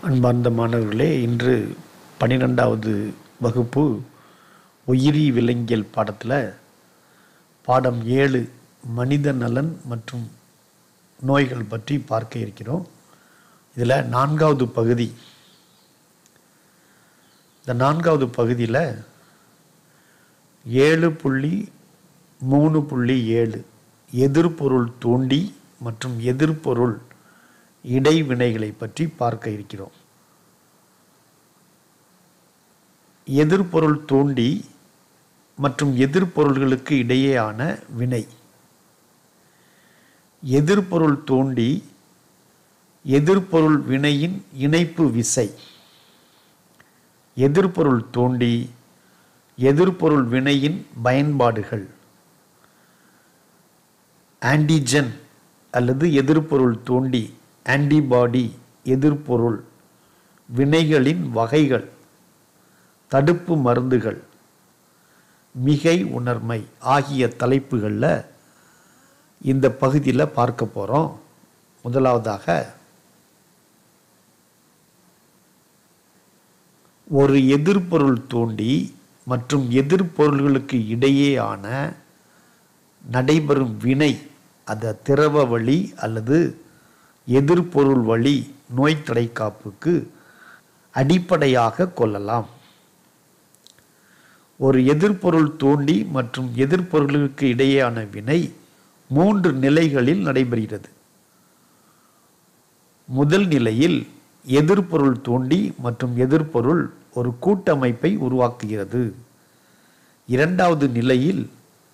அன்பார்ந்த மாணவர்களே இன்று பன்னிரெண்டாவது வகுப்பு உயிரி விலங்கியல் பாடத்தில் பாடம் ஏழு மனித நலன் மற்றும் நோய்கள் பற்றி பார்க்க இருக்கிறோம் இதில் நான்காவது பகுதி இந்த நான்காவது பகுதியில் ஏழு புள்ளி மூணு புள்ளி ஏழு எதிர்பொருள் தூண்டி மற்றும் எதிர்பொருள் இடைவினைகளை பற்றி பார்க்க இருக்கிறோம் எதிர்பொருள் தூண்டி மற்றும் எதிர்பொருள்களுக்கு இடையேயான வினை எதிர்பொருள் தூண்டி எதிர்பொருள் வினையின் இணைப்பு விசை எதிர்பொருள் தூண்டி எதிர்பொருள் வினையின் பயன்பாடுகள் ஆன்டிஜன் அல்லது எதிர்பொருள் தூண்டி ஆன்டிபாடி எதிர்பொருள் வினைகளின் வகைகள் தடுப்பு மருந்துகள் மிகை உணர்மை ஆகிய தலைப்புகளில் இந்த பகுதியில் பார்க்க போகிறோம் முதலாவதாக ஒரு எதிர்பொருள் தூண்டி மற்றும் எதிர்பொருள்களுக்கு இடையேயான நடைபெறும் வினை அந்த திரவ வழி அல்லது எதிர்பொருள் வழி நோய் தடைக்காப்புக்கு அடிப்படையாக கொள்ளலாம் ஒரு எதிர்பொருள் தூண்டி மற்றும் எதிர்பொருளுக்கு இடையேயான வினை மூன்று நிலைகளில் நடைபெறுகிறது முதல் நிலையில் எதிர்பொருள் தூண்டி மற்றும் எதிர்பொருள் ஒரு கூட்டமைப்பை உருவாக்குகிறது இரண்டாவது நிலையில்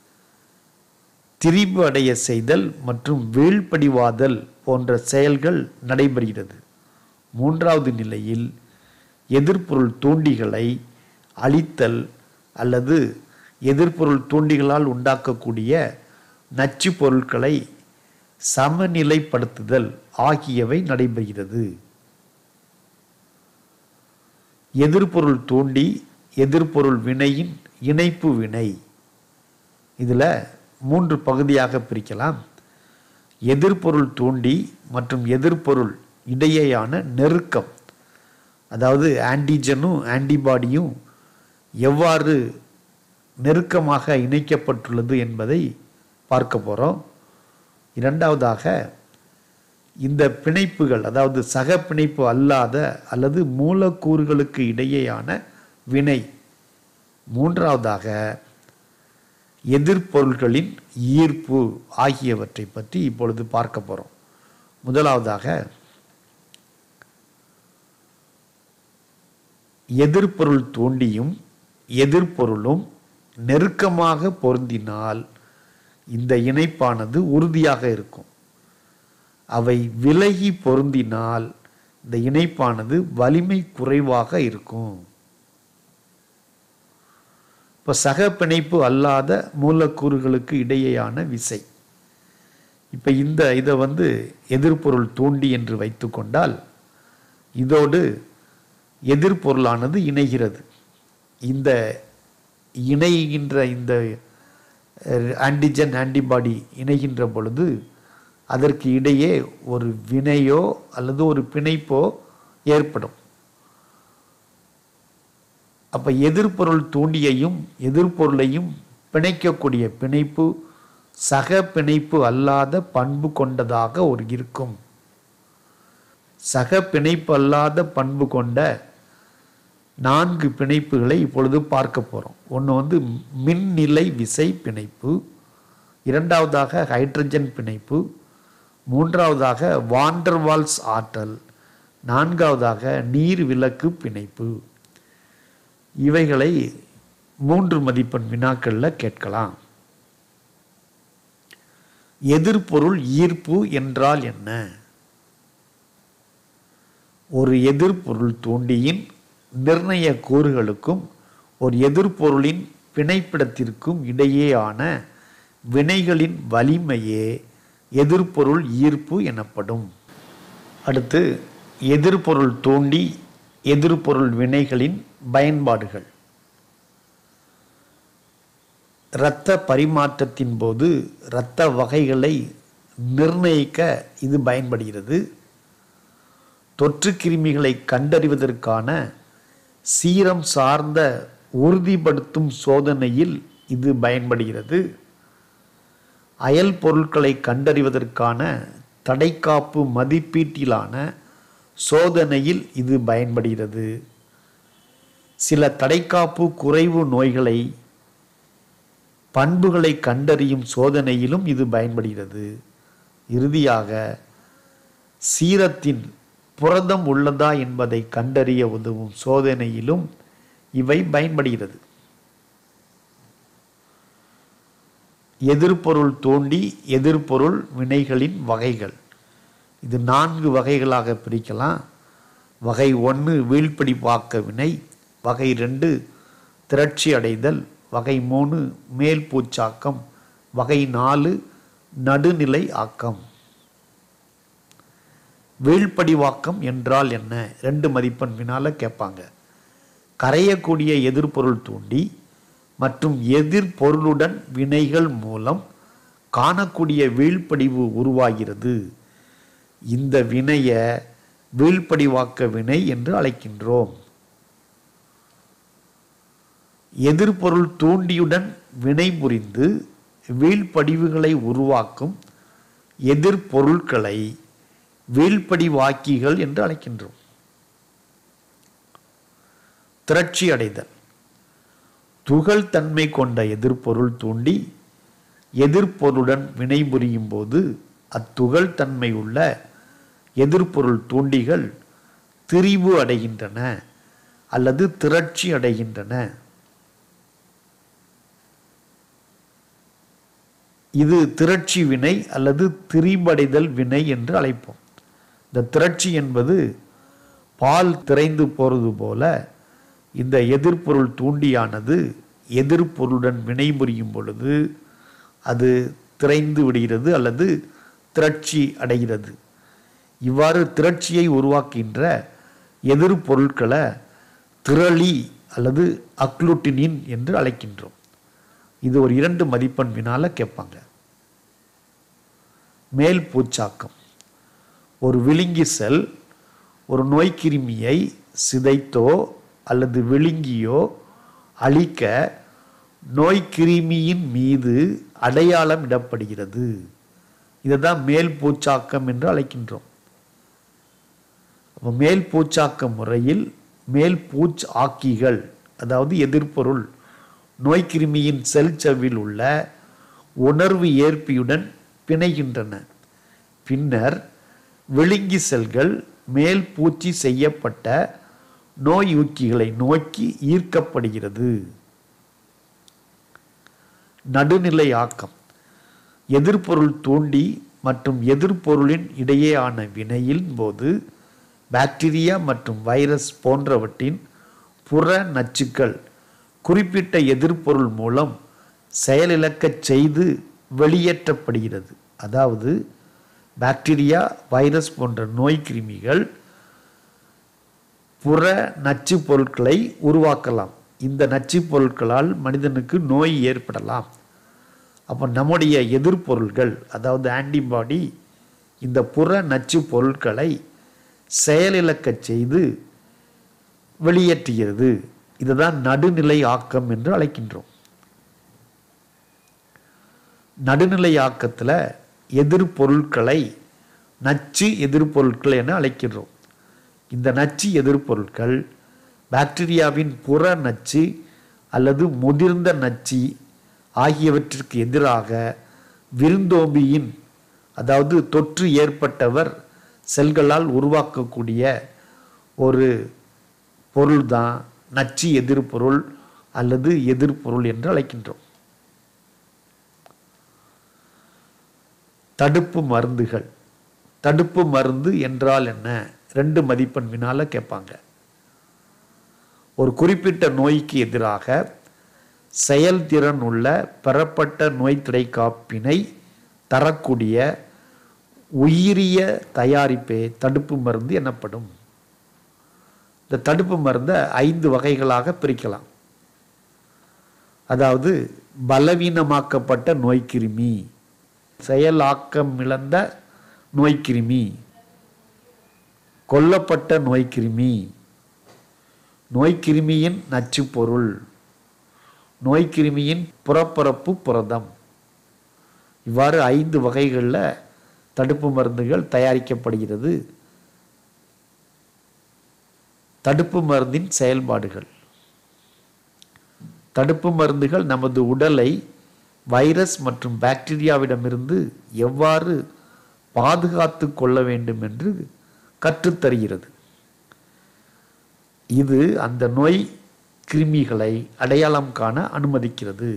திரிபு அடைய செய்தல் மற்றும் வீழ்படிவாதல் போன்ற செயல்கள் நடைபெறுகிறது மூன்றாவது நிலையில் எதிர்பொருள் தூண்டிகளை அழித்தல் அல்லது எதிர்பொருள் தூண்டிகளால் உண்டாக்கக்கூடிய நச்சு பொருட்களை சமநிலைப்படுத்துதல் ஆகியவை நடைபெறுகிறது எதிர்பொருள் தூண்டி எதிர்பொருள் வினையின் இணைப்பு வினை இதில் மூன்று பகுதியாக பிரிக்கலாம் எதிர்பொருள் தூண்டி மற்றும் எதிர்பொருள் இடையேயான நெருக்கம் அதாவது ஆன்டிஜனும் ஆன்டிபாடியும் எவ்வாறு நெருக்கமாக இணைக்கப்பட்டுள்ளது என்பதை பார்க்க போகிறோம் இரண்டாவதாக இந்த பிணைப்புகள் அதாவது சக பிணைப்பு அல்லாத அல்லது மூலக்கூறுகளுக்கு இடையேயான வினை மூன்றாவதாக எதிர்பொருள்களின் ஈர்ப்பு ஆகியவற்றை பற்றி இப்பொழுது பார்க்க போகிறோம் முதலாவதாக எதிர்பொருள் தூண்டியும் எதிர்பொருளும் நெருக்கமாக பொருந்தினால் இந்த இணைப்பானது உறுதியாக இருக்கும் அவை விலகி பொருந்தினால் இந்த இணைப்பானது வலிமை குறைவாக இருக்கும் இப்போ சக பிணைப்பு அல்லாத மூலக்கூறுகளுக்கு இடையேயான விசை இப்போ இந்த இதை வந்து எதிர்பொருள் தூண்டி என்று வைத்துக்கொண்டால் இதோடு எதிர்பொருளானது இணைகிறது இந்த இணைகின்ற இந்த ஆன்டிஜன் ஆன்டிபாடி இணைகின்ற பொழுது அதற்கு இடையே ஒரு வினையோ அல்லது ஒரு பிணைப்போ ஏற்படும் அப்போ எதிர்பொருள் தூண்டியையும் எதிர்பொருளையும் பிணைக்கக்கூடிய பிணைப்பு சக பிணைப்பு அல்லாத பண்பு கொண்டதாக ஒரு இருக்கும் சக பிணைப்பு அல்லாத பண்பு கொண்ட நான்கு பிணைப்புகளை இப்பொழுது பார்க்க போகிறோம் ஒன்று வந்து மின்னிலை விசை பிணைப்பு இரண்டாவதாக ஹைட்ரஜன் பிணைப்பு மூன்றாவதாக வாண்டர்வால்ஸ் ஆற்றல் நான்காவதாக நீர் விளக்கு பிணைப்பு இவைகளை மூன்று மதிப்பெண் வினாக்களில் கேட்கலாம் எதிர்பொருள் ஈர்ப்பு என்றால் என்ன ஒரு எதிர்பொருள் தூண்டியின் நிர்ணய கூறுகளுக்கும் ஒரு எதிர்பொருளின் பிணைப்பிடத்திற்கும் இடையேயான வினைகளின் வலிமையே எதிர்பொருள் ஈர்ப்பு எனப்படும் அடுத்து எதிர்பொருள் தூண்டி எதிர்பொருள் வினைகளின் பயன்பாடுகள் இரத்த பரிமாற்றத்தின் போது இரத்த வகைகளை நிர்ணயிக்க இது பயன்படுகிறது தொற்று கிருமிகளை கண்டறிவதற்கான சீரம் சார்ந்த உறுதிப்படுத்தும் சோதனையில் இது பயன்படுகிறது அயல் பொருட்களை கண்டறிவதற்கான தடைக்காப்பு மதிப்பீட்டிலான சோதனையில் இது பயன்படுகிறது சில தடைக்காப்பு குறைவு நோய்களை பண்புகளை கண்டறியும் சோதனையிலும் இது பயன்படுகிறது இறுதியாக சீரத்தின் புரதம் உள்ளதா என்பதை கண்டறிய உதவும் சோதனையிலும் இவை பயன்படுகிறது எதிர்பொருள் தோண்டி எதிர்பொருள் வினைகளின் வகைகள் இது நான்கு வகைகளாக பிரிக்கலாம் வகை ஒன்று வீழ்ப்படி பாக்க வினை வகை ரெண்டு திரட்சி அடைதல் வகை மூணு மேல் பூச்சாக்கம் வகை நாலு நடுநிலை ஆக்கம் வீழ்படிவாக்கம் என்றால் என்ன ரெண்டு மதிப்பெண் வினால கேட்பாங்க கரையக்கூடிய எதிர்பொருள் தூண்டி மற்றும் எதிர்பொருளுடன் வினைகள் மூலம் காணக்கூடிய வீழ்ப்படிவு உருவாகிறது இந்த வினைய வீழ்படிவாக்க வினை என்று அழைக்கின்றோம் எதிர்பொருள் தூண்டியுடன் வினை புரிந்து வீழ்படிவுகளை உருவாக்கும் எதிர்பொருட்களை வீழ்படிவாக்கிகள் என்று அழைக்கின்றோம் திரட்சி அடைதல் துகள் தன்மை கொண்ட எதிர்பொருள் தூண்டி எதிர்பொருளுடன் வினைபுரியும் போது அத்துகள் தன்மை உள்ள எதிர்பொருள் தூண்டிகள் திரிவு அடைகின்றன அல்லது திரட்சி அடைகின்றன இது திரட்சி வினை அல்லது திரிபடைதல் வினை என்று அழைப்போம் இந்த திரட்சி என்பது பால் திரைந்து போறது போல இந்த எதிர்பொருள் தூண்டியானது எதிர்பொருளுடன் வினைபுரியும் பொழுது அது திரைந்து விடுகிறது அல்லது திரட்சி அடைகிறது இவ்வாறு திரட்சியை உருவாக்குகின்ற எதிர்பொருட்களை திரளி அல்லது அக்ளூட்டினின் என்று அழைக்கின்றோம் இது ஒரு இரண்டு மதிப்பெண் வினால கேட்பாங்க மேல் பூச்சாக்கம் ஒரு விழுங்கி செல் ஒரு நோய்க்கிருமியை சிதைத்தோ அல்லது விழுங்கியோ அழிக்க நோய்க்கிருமியின் மீது அடையாளம் இடப்படுகிறது இதை தான் மேல் பூச்சாக்கம் என்று அழைக்கின்றோம் அப்போ மேல் பூச்சாக்க முறையில் மேல் பூச் ஆக்கிகள் அதாவது எதிர்பொருள் நோய்க்கிருமியின் செல் சவ்வில் உள்ள உணர்வு ஏற்பியுடன் பிணைகின்றன பின்னர் விழுங்கி செல்கள் மேல் பூச்சி செய்யப்பட்ட நோயூக்கிகளை நோக்கி ஈர்க்கப்படுகிறது நடுநிலை ஆக்கம் எதிர்பொருள் தூண்டி மற்றும் எதிர்பொருளின் இடையேயான வினையின் போது பாக்டீரியா மற்றும் வைரஸ் போன்றவற்றின் புற நச்சுக்கள் குறிப்பிட்ட எதிர்பொருள் மூலம் செயலிழக்கச் செய்து வெளியேற்றப்படுகிறது அதாவது பாக்டீரியா வைரஸ் போன்ற நோய் கிருமிகள் புற நச்சு பொருட்களை உருவாக்கலாம் இந்த நச்சு பொருட்களால் மனிதனுக்கு நோய் ஏற்படலாம் அப்போ நம்முடைய எதிர்பொருள்கள் அதாவது ஆன்டிபாடி இந்த புற நச்சு பொருட்களை செயலிழக்கச் செய்து வெளியேற்றுகிறது இதுதான் நடுநிலை ஆக்கம் என்று அழைக்கின்றோம் நடுநிலை ஆக்கத்தில் எதிர்பொருட்களை நச்சு எதிர்பொருட்கள் என அழைக்கின்றோம் இந்த நச்சு எதிர்பொருட்கள் பாக்டீரியாவின் புற நச்சு அல்லது முதிர்ந்த நச்சு ஆகியவற்றிற்கு எதிராக விருந்தோம்பியின் அதாவது தொற்று ஏற்பட்டவர் செல்களால் உருவாக்கக்கூடிய ஒரு பொருள்தான் நச்சு எதிர்பொருள் அல்லது எதிர்பொருள் என்று அழைக்கின்றோம் தடுப்பு மருந்துகள் தடுப்பு மருந்து என்றால் என்ன ரெண்டு மதிப்பெண் வினால கேட்பாங்க ஒரு குறிப்பிட்ட நோய்க்கு எதிராக செயல்திறன் உள்ள பெறப்பட்ட நோய் காப்பினை தரக்கூடிய உயிரிய தயாரிப்பே தடுப்பு மருந்து எனப்படும் இந்த தடுப்பு மருந்தை ஐந்து வகைகளாக பிரிக்கலாம் அதாவது பலவீனமாக்கப்பட்ட நோய்க்கிருமி செயலாக்கம் இழந்த நோய்க்கிருமி கொல்லப்பட்ட நோய்க்கிருமி நோய்க்கிருமியின் நச்சுப் பொருள் நோய்க்கிருமியின் புறப்பரப்பு புரதம் இவ்வாறு ஐந்து வகைகளில் தடுப்பு மருந்துகள் தயாரிக்கப்படுகிறது தடுப்பு மருந்தின் செயல்பாடுகள் தடுப்பு மருந்துகள் நமது உடலை வைரஸ் மற்றும் பாக்டீரியாவிடமிருந்து எவ்வாறு பாதுகாத்து கொள்ள வேண்டும் என்று கற்றுத்தருகிறது இது அந்த நோய் கிருமிகளை அடையாளம் காண அனுமதிக்கிறது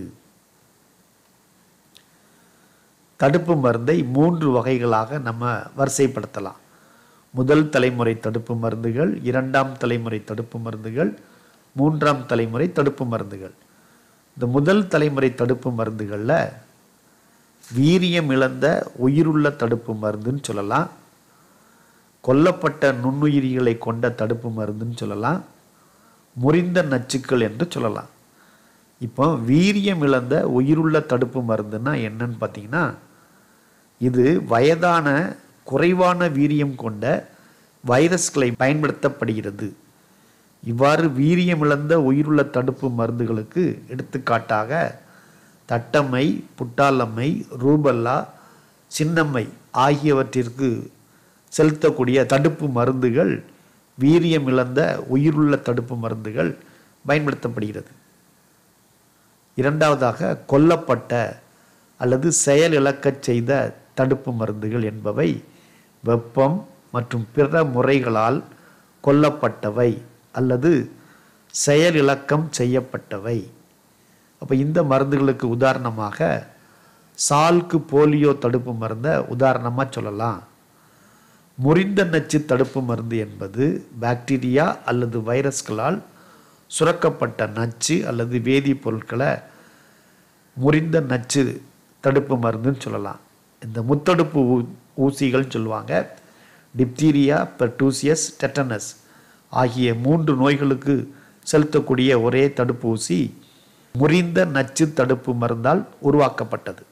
தடுப்பு மருந்தை மூன்று வகைகளாக நம்ம வரிசைப்படுத்தலாம் முதல் தலைமுறை தடுப்பு மருந்துகள் இரண்டாம் தலைமுறை தடுப்பு மருந்துகள் மூன்றாம் தலைமுறை தடுப்பு மருந்துகள் இந்த முதல் தலைமுறை தடுப்பு மருந்துகளில் வீரியம் இழந்த உயிருள்ள தடுப்பு மருந்துன்னு சொல்லலாம் கொல்லப்பட்ட நுண்ணுயிரிகளை கொண்ட தடுப்பு மருந்துன்னு சொல்லலாம் முறிந்த நச்சுக்கள் என்று சொல்லலாம் இப்போ வீரியம் இழந்த உயிருள்ள தடுப்பு மருந்துன்னா என்னன்னு பார்த்தீங்கன்னா இது வயதான குறைவான வீரியம் கொண்ட வைரஸ்களை பயன்படுத்தப்படுகிறது இவ்வாறு வீரியமிழந்த உயிருள்ள தடுப்பு மருந்துகளுக்கு எடுத்துக்காட்டாக தட்டம்மை புட்டாளம்மை ரூபல்லா சின்னம்மை ஆகியவற்றிற்கு செலுத்தக்கூடிய தடுப்பு மருந்துகள் வீரியமிழந்த உயிருள்ள தடுப்பு மருந்துகள் பயன்படுத்தப்படுகிறது இரண்டாவதாக கொல்லப்பட்ட அல்லது செயலிழக்கச் செய்த தடுப்பு மருந்துகள் என்பவை வெப்பம் மற்றும் பிற முறைகளால் கொல்லப்பட்டவை அல்லது செயலிழக்கம் செய்யப்பட்டவை அப்போ இந்த மருந்துகளுக்கு உதாரணமாக சால்க்கு போலியோ தடுப்பு மருந்தை உதாரணமாக சொல்லலாம் முறிந்த நச்சு தடுப்பு மருந்து என்பது பாக்டீரியா அல்லது வைரஸ்களால் சுரக்கப்பட்ட நச்சு அல்லது வேதிப்பொருட்களை முறிந்த நச்சு தடுப்பு மருந்துன்னு சொல்லலாம் இந்த முத்தடுப்பு ஊ ஊசிகள்னு சொல்லுவாங்க டிப்தீரியா பெர்டூசியஸ் டெட்டனஸ் ஆகிய மூன்று நோய்களுக்கு செலுத்தக்கூடிய ஒரே தடுப்பூசி முறிந்த நச்சு தடுப்பு மருந்தால் உருவாக்கப்பட்டது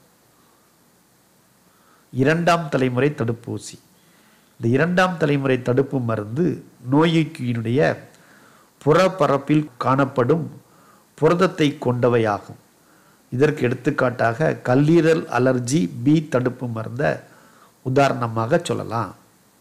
இரண்டாம் தலைமுறை தடுப்பூசி இந்த இரண்டாம் தலைமுறை தடுப்பு மருந்து நோய்க்கியினுடைய புறப்பரப்பில் காணப்படும் புரதத்தை கொண்டவையாகும் இதற்கு எடுத்துக்காட்டாக கல்லீரல் அலர்ஜி பி தடுப்பு மருந்தை உதாரணமாக சொல்லலாம்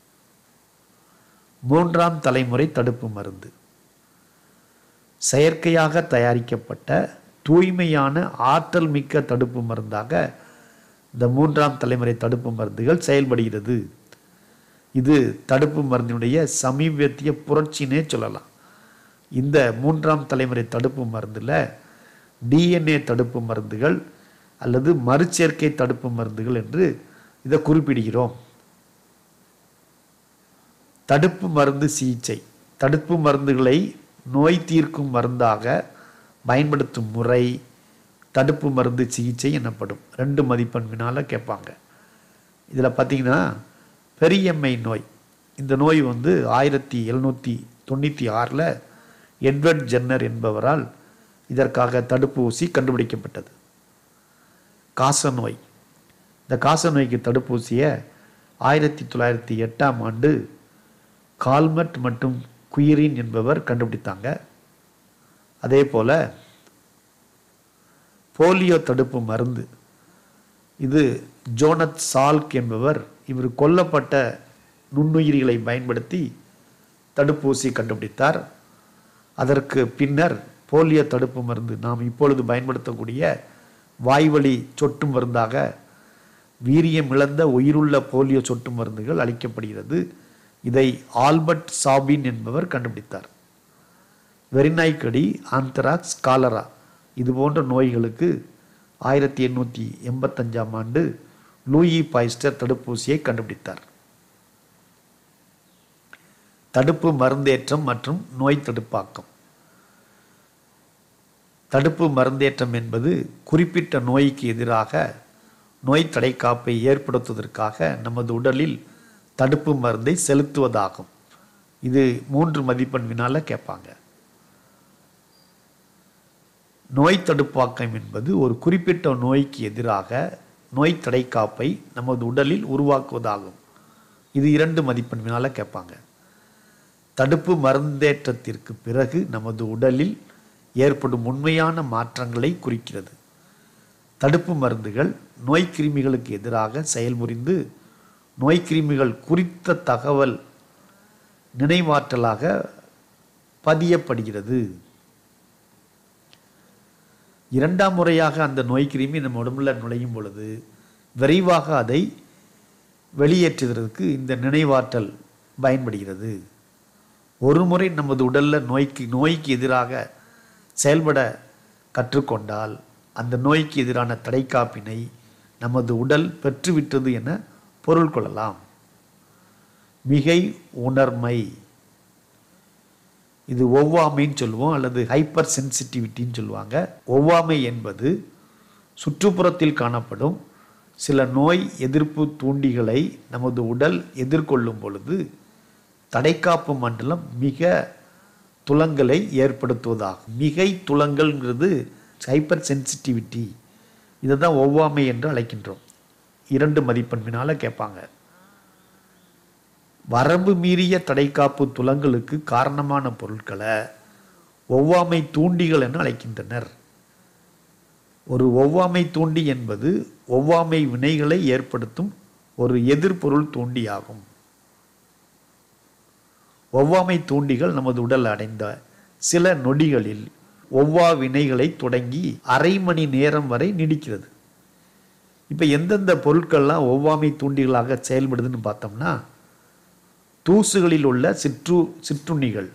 மூன்றாம் தலைமுறை தடுப்பு மருந்து செயற்கையாக தயாரிக்கப்பட்ட தூய்மையான ஆற்றல் மிக்க தடுப்பு மருந்தாக இந்த மூன்றாம் தலைமுறை தடுப்பு மருந்துகள் செயல்படுகிறது இது தடுப்பு மருந்தினுடைய சமீபத்திய புரட்சினே சொல்லலாம் இந்த மூன்றாம் தலைமுறை தடுப்பு மருந்தில் டிஎன்ஏ தடுப்பு மருந்துகள் அல்லது மறுச்சேர்க்கை தடுப்பு மருந்துகள் என்று இதை குறிப்பிடுகிறோம் தடுப்பு மருந்து சிகிச்சை தடுப்பு மருந்துகளை நோய் தீர்க்கும் மருந்தாக பயன்படுத்தும் முறை தடுப்பு மருந்து சிகிச்சை எனப்படும் ரெண்டு மதிப்பெண் வினால கேட்பாங்க இதில் பார்த்தீங்கன்னா பெரியம்மை நோய் இந்த நோய் வந்து ஆயிரத்தி எழுநூற்றி தொண்ணூற்றி ஆறில் எட்வர்ட் ஜென்னர் என்பவரால் இதற்காக தடுப்பு ஊசி கண்டுபிடிக்கப்பட்டது காசநோய் இந்த காசநோய்க்கு தடுப்பூசியை ஆயிரத்தி தொள்ளாயிரத்தி எட்டாம் ஆண்டு கால்மட் மற்றும் குயிரின் என்பவர் கண்டுபிடித்தாங்க அதே போல் போலியோ தடுப்பு மருந்து இது ஜோனத் சால்க் என்பவர் இவர் கொல்லப்பட்ட நுண்ணுயிரிகளை பயன்படுத்தி தடுப்பூசி கண்டுபிடித்தார் அதற்கு பின்னர் போலியோ தடுப்பு மருந்து நாம் இப்பொழுது பயன்படுத்தக்கூடிய வாய்வழி சொட்டு மருந்தாக வீரியம் இழந்த உயிருள்ள போலியோ சொட்டு மருந்துகள் அளிக்கப்படுகிறது இதை ஆல்பர்ட் சாபின் என்பவர் கண்டுபிடித்தார் வெறிநாய்க்கடி ஆந்தராக்ஸ் காலரா இது போன்ற நோய்களுக்கு ஆயிரத்தி எண்ணூற்றி எண்பத்தஞ்சாம் ஆண்டு லூயி பாய்ஸ்டர் தடுப்பூசியை கண்டுபிடித்தார் தடுப்பு மருந்தேற்றம் மற்றும் நோய் தடுப்பாக்கம் தடுப்பு மருந்தேற்றம் என்பது குறிப்பிட்ட நோய்க்கு எதிராக நோய் தடைக்காப்பை ஏற்படுத்துவதற்காக நமது உடலில் தடுப்பு மருந்தை செலுத்துவதாகும் இது மூன்று மதிப்பெண் வினால கேட்பாங்க நோய் தடுப்பாக்கம் என்பது ஒரு குறிப்பிட்ட நோய்க்கு எதிராக நோய் தடைக்காப்பை நமது உடலில் உருவாக்குவதாகும் இது இரண்டு மதிப்பெண் வினால கேட்பாங்க தடுப்பு மருந்தேற்றத்திற்கு பிறகு நமது உடலில் ஏற்படும் உண்மையான மாற்றங்களை குறிக்கிறது தடுப்பு மருந்துகள் நோய் கிருமிகளுக்கு எதிராக செயல்புரிந்து நோய் கிருமிகள் குறித்த தகவல் நினைவாற்றலாக பதியப்படுகிறது இரண்டாம் முறையாக அந்த நோய் கிருமி நம்ம உடம்புல நுழையும் பொழுது விரைவாக அதை வெளியேற்றுவதற்கு இந்த நினைவாற்றல் பயன்படுகிறது ஒரு முறை நமது உடலில் நோய்க்கு நோய்க்கு எதிராக செயல்பட கற்றுக்கொண்டால் அந்த நோய்க்கு எதிரான தடைக்காப்பினை நமது உடல் பெற்றுவிட்டது என பொருள் கொள்ளலாம் மிகை உணர்மை இது ஒவ்வாமைன்னு சொல்லுவோம் அல்லது ஹைப்பர் சென்சிட்டிவிட்டின்னு சொல்லுவாங்க ஒவ்வாமை என்பது சுற்றுப்புறத்தில் காணப்படும் சில நோய் எதிர்ப்பு தூண்டிகளை நமது உடல் எதிர்கொள்ளும் பொழுது தடைக்காப்பு மண்டலம் மிக துலங்கலை ஏற்படுத்துவதாகும் மிகை துலங்கல்ங்கிறது ஹைப்பர் சென்சிட்டிவிட்டி இதை தான் ஒவ்வாமை என்று அழைக்கின்றோம் இரண்டு மதிப்பெண்பினால் கேட்பாங்க வரம்பு மீறிய தடைக்காப்பு துலங்களுக்கு காரணமான பொருட்களை ஒவ்வாமை தூண்டிகள் என அழைக்கின்றனர் ஒரு ஒவ்வாமை தூண்டி என்பது ஒவ்வாமை வினைகளை ஏற்படுத்தும் ஒரு எதிர்பொருள் தூண்டியாகும் ஒவ்வாமை தூண்டிகள் நமது உடல் அடைந்த சில நொடிகளில் ஒவ்வா வினைகளை தொடங்கி அரை மணி நேரம் வரை நீடிக்கிறது இப்போ எந்தெந்த பொருட்கள்லாம் ஒவ்வாமை தூண்டிகளாக செயல்படுதுன்னு பார்த்தோம்னா தூசுகளில் உள்ள சிற்று சிற்றுண்ணிகள்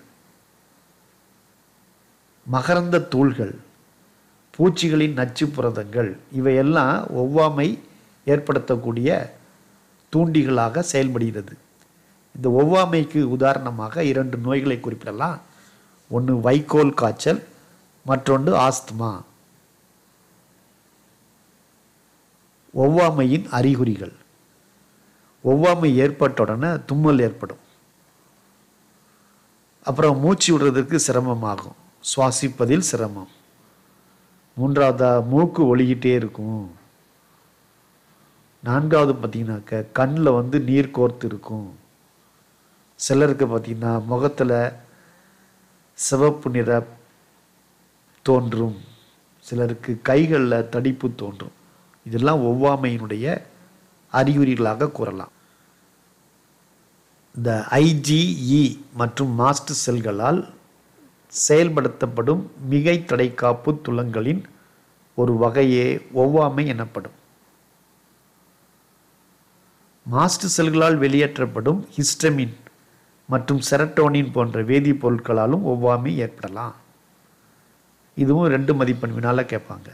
மகரந்த தூள்கள் பூச்சிகளின் நச்சு புரதங்கள் இவையெல்லாம் ஒவ்வாமை ஏற்படுத்தக்கூடிய தூண்டிகளாக செயல்படுகிறது இந்த ஒவ்வாமைக்கு உதாரணமாக இரண்டு நோய்களை குறிப்பிடலாம் ஒன்று வைக்கோல் காய்ச்சல் மற்றொன்று ஆஸ்துமா ஒவ்வாமையின் அறிகுறிகள் ஒவ்வாமை ஏற்பட்ட உடனே தும்மல் ஏற்படும் அப்புறம் மூச்சு விடுறதுக்கு சிரமமாகும் சுவாசிப்பதில் சிரமம் மூன்றாவதா மூக்கு ஒழுகிட்டே இருக்கும் நான்காவது பார்த்தீங்கன்னாக்க கண்ணில் வந்து நீர் கோர்த்து இருக்கும் சிலருக்கு பார்த்தீங்கன்னா முகத்தில் சிவப்பு நிற தோன்றும் சிலருக்கு கைகளில் தடிப்பு தோன்றும் இதெல்லாம் ஒவ்வாமையினுடைய அறிகுறிகளாக கூறலாம் இந்த ஐஜிஇ மற்றும் மாஸ்ட் செல்களால் செயல்படுத்தப்படும் மிகை தடைக்காப்பு துலங்களின் ஒரு வகையே ஒவ்வாமை எனப்படும் மாஸ்ட் செல்களால் வெளியேற்றப்படும் ஹிஸ்டமின் மற்றும் செரட்டோனின் போன்ற வேதிப்பொருட்களாலும் ஒவ்வாமை ஏற்படலாம் இதுவும் ரெண்டு மதிப்பெண் வினால கேட்பாங்க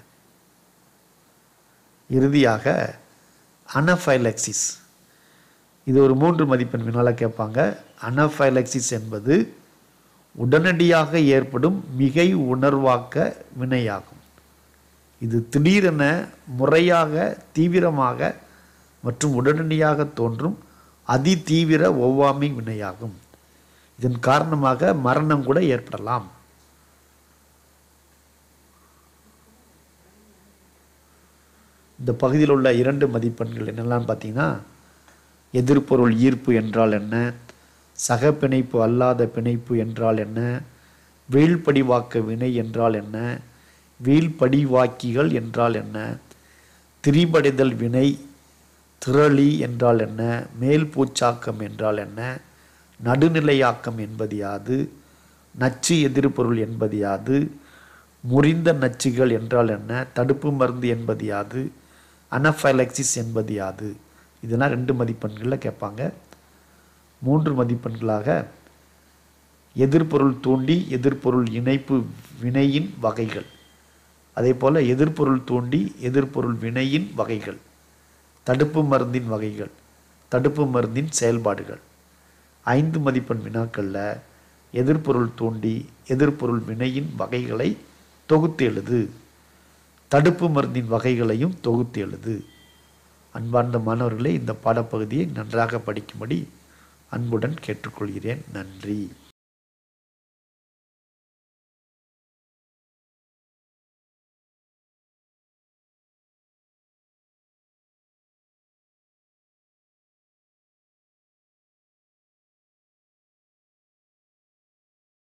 இறுதியாக அனஃபைலக்சிஸ் இது ஒரு மூன்று மதிப்பெண் வினால கேட்பாங்க அனஃபைலக்சிஸ் என்பது உடனடியாக ஏற்படும் மிகை உணர்வாக்க வினையாகும் இது திடீரென முறையாக தீவிரமாக மற்றும் உடனடியாக தோன்றும் அதிதீவிர ஒவ்வாமை வினையாகும் இதன் காரணமாக மரணம் கூட ஏற்படலாம் இந்த பகுதியில் உள்ள இரண்டு மதிப்பெண்கள் என்னெல்லாம் பார்த்தீங்கன்னா எதிர்பொருள் ஈர்ப்பு என்றால் என்ன சக பிணைப்பு அல்லாத பிணைப்பு என்றால் என்ன வீழ்படிவாக்க வினை என்றால் என்ன வீழ்படிவாக்கிகள் என்றால் என்ன திரிபடைதல் வினை திரளி என்றால் என்ன மேல் பூச்சாக்கம் என்றால் என்ன நடுநிலையாக்கம் என்பது யாது நச்சு எதிர்பொருள் என்பது யாது முறிந்த நச்சுகள் என்றால் என்ன தடுப்பு மருந்து என்பது யாது அனஃபைலக்சிஸ் என்பது யாது இதெல்லாம் ரெண்டு மதிப்பெண்களில் கேட்பாங்க மூன்று மதிப்பெண்களாக எதிர்பொருள் தூண்டி எதிர்பொருள் இணைப்பு வினையின் வகைகள் அதே போல் எதிர்பொருள் தூண்டி எதிர்பொருள் வினையின் வகைகள் தடுப்பு மருந்தின் வகைகள் தடுப்பு மருந்தின் செயல்பாடுகள் ஐந்து மதிப்பெண் வினாக்களில் எதிர்பொருள் தூண்டி எதிர்பொருள் வினையின் வகைகளை தொகுத்து எழுது தடுப்பு மருந்தின் வகைகளையும் தொகுத்து எழுது அன்பார்ந்த மாணவர்களே இந்த பாடப்பகுதியை நன்றாக படிக்கும்படி அன்புடன் கேட்டுக்கொள்கிறேன் நன்றி